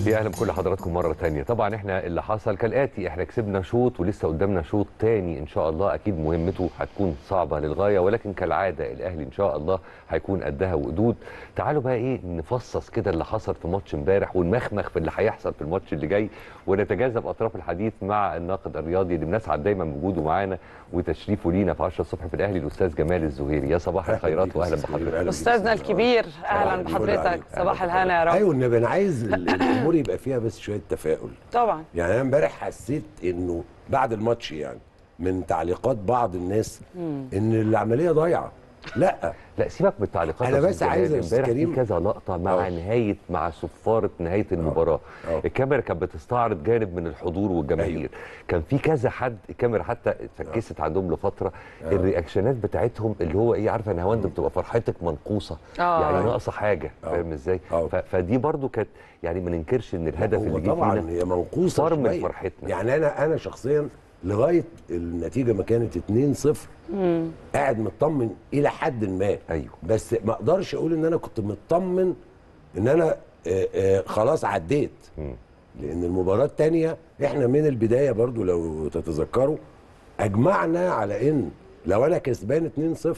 يا اهلا بكل حضراتكم مره تانية طبعا احنا اللي حصل كالاتي احنا كسبنا شوط ولسه قدامنا شوط تاني ان شاء الله اكيد مهمته هتكون صعبه للغايه ولكن كالعاده الاهلي ان شاء الله هيكون قدها وقدود تعالوا بقى ايه نفصص كده اللي حصل في ماتش امبارح ونمخمخ في اللي هيحصل في الماتش اللي جاي ونتجاذب اطراف الحديث مع الناقد الرياضي اللي بنسعد دايما بوجوده معانا وتشريفه لينا في 10 الصبح في الاهلي الاستاذ جمال الزهيري يا صباح الخيرات واهلا بحضرتك استاذنا الكبير اهلا بحضرتك صباح الهنا يا رب ايوه النبي انا عايز ال- الامور يبقى فيها بس شويه تفاؤل طبعا يعني انا امبارح حسيت انه بعد الماتش يعني من تعليقات بعض الناس ان العمليه ضايعه لا لا سيبك من التعليقات أنا يا بس أستاذ عايز جمال. يا أستاذ امبارح في كريم- كذا لقطه مع آه. نهايه مع صفاره نهايه المباراه آه. الكاميرا كانت بتستعرض جانب من الحضور والجماهير أيوه. كان في كذا حد الكاميرا حتى اتفكست عندهم لفتره الرياكشنات بتاعتهم اللي هو ايه عارفه يا نهاوند بتبقى فرحتك منقوصه آه. يعني ناقصه حاجه آه. فاهم ازاي آه. ف- فدي برضو كانت يعني ما ننكرش ان الهدف هو اللي جه طبعا فينا هي منقوصه صار من شوية. فرحتنا. يعني انا انا شخصيا لغايه النتيجه ما كانت 2-0 قاعد مطمن الى حد ما أيوه. بس ما اقدرش اقول ان انا كنت مطمن ان انا آه، آه، خلاص عديت مم. لان المباراه الثانيه احنا من البدايه برضو لو تتذكروا اجمعنا على ان لو انا كسبان 2-0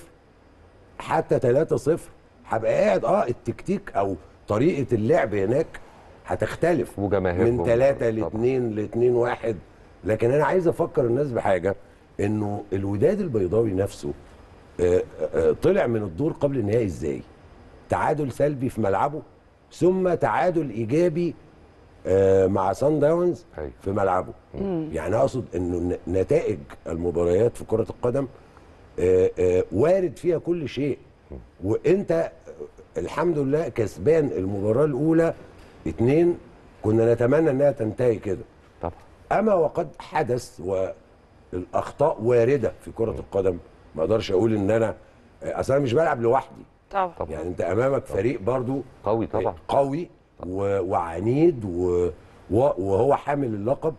حتى 3-0 هبقى قاعد اه التكتيك او طريقه اللعب هناك هتختلف وجماهيرهم من 3 ل طبعاً. 2 ل 2 1 لكن انا عايز افكر الناس بحاجه انه الوداد البيضاوي نفسه آه، آه، طلع من الدور قبل النهائي ازاي؟ تعادل سلبي في ملعبه ثم تعادل ايجابي آه، مع سان داونز أيوة. في ملعبه يعني اقصد انه ن- نتائج المباريات في كره القدم آه، آه، وارد فيها كل شيء وانت آه، الحمد لله كسبان المباراه الاولى اتنين كنا نتمنى انها تنتهي كده طبعا اما وقد حدث والاخطاء وارده في كره القدم ما اقدرش اقول ان انا اصل انا مش بلعب لوحدي طبعا طبعا. يعني انت امامك فريق برضو قوي طبعا قوي و- وعنيد و- و- وهو حامل اللقب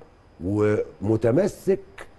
ومتمسك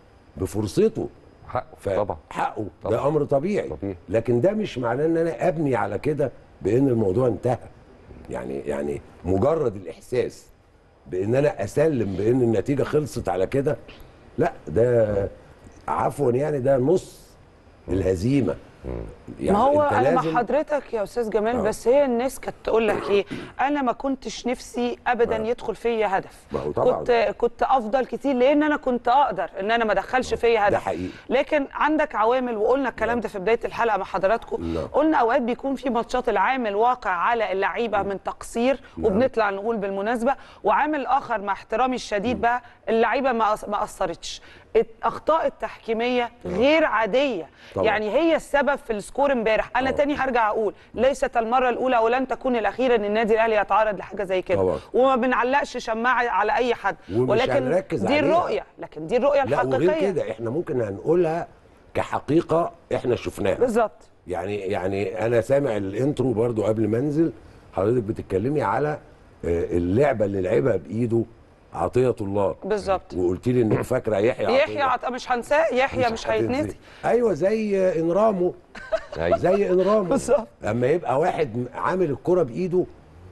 بفرصته حقه طبعا حقه طبعا. ده امر طبيعي طبيعي. لكن ده مش معناه ان انا ابني على كده بان الموضوع انتهى يعني يعني مجرد الاحساس بان انا اسلم بان النتيجه خلصت على كده لا ده عفوا يعني ده نص الهزيمه يعني ما هو أنت انا مع لازم- حضرتك يا استاذ جمال آه. بس هي الناس كانت تقول لك ايه انا ما كنتش نفسي ابدا آه. يدخل فيا هدف ما هو طبعاً. كنت كنت افضل كتير لان انا كنت اقدر ان انا ما ادخلش فيا هدف حقيقي. لكن عندك عوامل وقلنا الكلام ده في بدايه الحلقه مع حضراتكم نعم. قلنا اوقات بيكون في ماتشات العامل واقع على اللعيبه من تقصير وبنطلع نقول بالمناسبه وعامل اخر مع احترامي الشديد بقى اللعيبه ما أص- ما قصرتش الاخطاء التحكيميه غير عاديه طبعاً. يعني هي السبب في السكور امبارح انا طبعاً. تاني هرجع اقول ليست المره الاولى ولن تكون الاخيره ان النادي الاهلي يتعرض لحاجه زي كده طبعاً. وما بنعلقش شماعه على اي حد ومش ولكن هنركز دي عليها. الرؤيه لكن دي الرؤيه لا وغير الحقيقيه كده احنا ممكن هنقولها كحقيقه احنا شفناها بالظبط يعني يعني انا سامع الانترو برضو قبل ما انزل حضرتك بتتكلمي على آه، اللعبه اللي لعبها بايده عطيه الله بالظبط وقلت لي انك فاكره يحيى عطية. يحيى عط... مش هنساه يحيى مش هتنسي. هيتنسي ايوه زي آه، انرامو أيوة. زي انرامو بالظبط. اما يبقى واحد م- عامل الكره بايده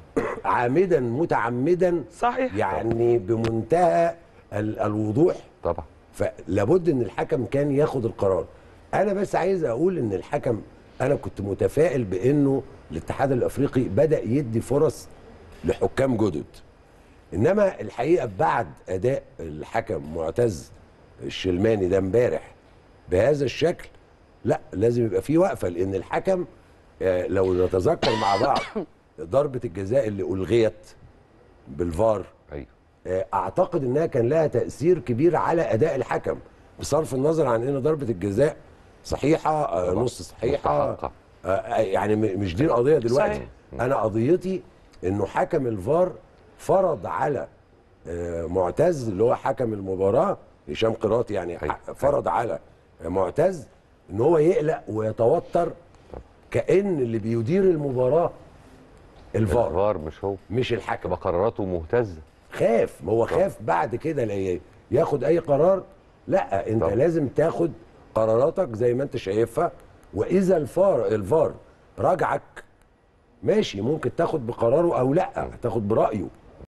عامدا متعمدا صحيح يعني بمنتهى ال- الوضوح طبعا فلابد ان الحكم كان ياخد القرار انا بس عايز اقول ان الحكم انا كنت متفائل بانه الاتحاد الافريقي بدا يدي فرص لحكام جدد انما الحقيقه بعد اداء الحكم معتز الشلماني ده امبارح بهذا الشكل لا لازم يبقى في وقفه لان الحكم آه، لو نتذكر مع بعض ضربه الجزاء اللي الغيت بالفار ايوه آه، اعتقد انها كان لها تاثير كبير على اداء الحكم بصرف النظر عن ان ضربه الجزاء صحيحه آه، طبعاً. نص صحيحه مستحقة. آه، آه، يعني م- مش دي القضيه دلوقتي صحيح. انا قضيتي انه حكم الفار فرض على آه، معتز اللي هو حكم المباراه هشام قراط يعني أيوة. ح- فرض على معتز ان هو يقلق ويتوتر كان اللي بيدير المباراه الفار الفار مش هو مش الحكم تبقى قراراته مهتزه خاف ما هو خاف بعد كده لا ياخد اي قرار لا انت طبعا. لازم تاخد قراراتك زي ما انت شايفها واذا الفار الفار راجعك ماشي ممكن تاخد بقراره او لا تاخد برايه